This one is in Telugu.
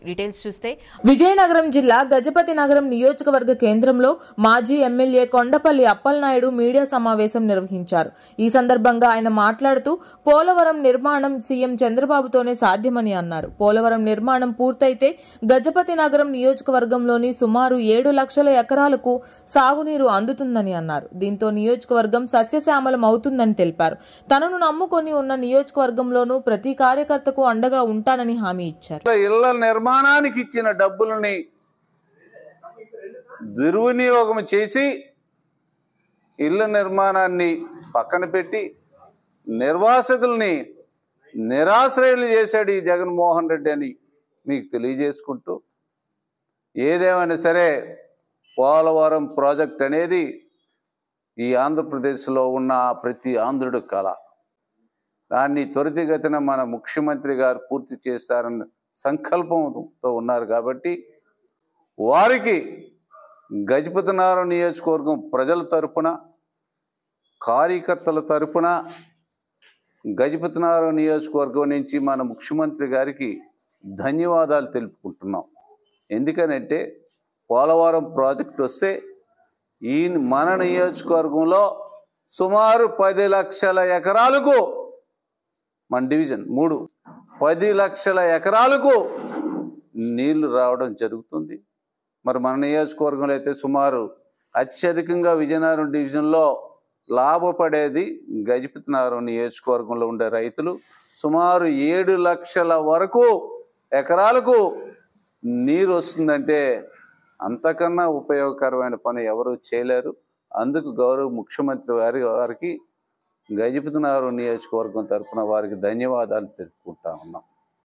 డీటెయిల్స్ చూస్తే విజయనగరం జిల్లా గజపతి నగరం నియోజకవర్గ కేంద్రంలో మాజీ ఎమ్మెల్యే కొండపల్లి అప్పలనాయుడు మీడియా సమావేశం నిర్వహించారు ఈ సందర్భంగా ఆయన మాట్లాడుతూ పోలవరం నిర్మాణం సీఎం చంద్రబాబుతోనే సాధ్యమని అన్నారు పోలవరం నిర్మాణం పూర్తయితే గజపతి నగరం నియోజకవర్గంలోని సుమారు ఏడు లక్షల ఎకరాలకు సాగునీరు అందుతుందని అన్నారు దీంతో నియోజకవర్గం సస్యశ్యామలం అవుతుందని తెలిపారు తనను నమ్ముకొని ఉన్న నియోజకవర్గంలోనూ ప్రతి కార్యకర్తకు అండగా ఉంటానని హామీ ఇచ్చారు ఇళ్ల నిర్మాణానికి ఇచ్చిన డబ్బుల్ని దుర్వినియోగం చేసి ఇళ్ల నిర్మాణాన్ని పక్కన పెట్టి నిర్వాసితుల్ని నిరాశ్రయులు చేశాడు ఈ జగన్మోహన్ రెడ్డి అని మీకు తెలియజేసుకుంటూ ఏదేమైనా సరే పోలవరం ప్రాజెక్ట్ అనేది ఈ ఆంధ్రప్రదేశ్లో ఉన్న ప్రతి ఆంధ్రుడు కళ దాన్ని త్వరితగతిన మన ముఖ్యమంత్రి గారు పూర్తి చేస్తారన్న సంకల్పంతో ఉన్నారు కాబట్టి వారికి గజపతినారాయణ నియోజకవర్గం ప్రజల తరపున కార్యకర్తల తరపున గజపతినారాయణ నియోజకవర్గం నుంచి మన ముఖ్యమంత్రి గారికి ధన్యవాదాలు తెలుపుకుంటున్నాం ఎందుకనంటే పోలవరం ప్రాజెక్ట్ వస్తే ఈ మన నియోజకవర్గంలో సుమారు పది లక్షల ఎకరాలకు మన డివిజన్ మూడు పది లక్షల ఎకరాలకు నీళ్లు రావడం జరుగుతుంది మరి మన నియోజకవర్గంలో అయితే సుమారు అత్యధికంగా విజయనగరం డివిజన్లో లాభపడేది గజపతినగరం నియోజకవర్గంలో ఉండే రైతులు సుమారు ఏడు లక్షల వరకు ఎకరాలకు నీరు వస్తుందంటే అంతకన్నా ఉపయోగకరమైన పని ఎవరు చేయలేరు అందుకు గౌరవ ముఖ్యమంత్రి వారి వారికి గజపతినగరం నియోజకవర్గం తరఫున వారికి ధన్యవాదాలు తెలుపుకుంటా ఉన్నాం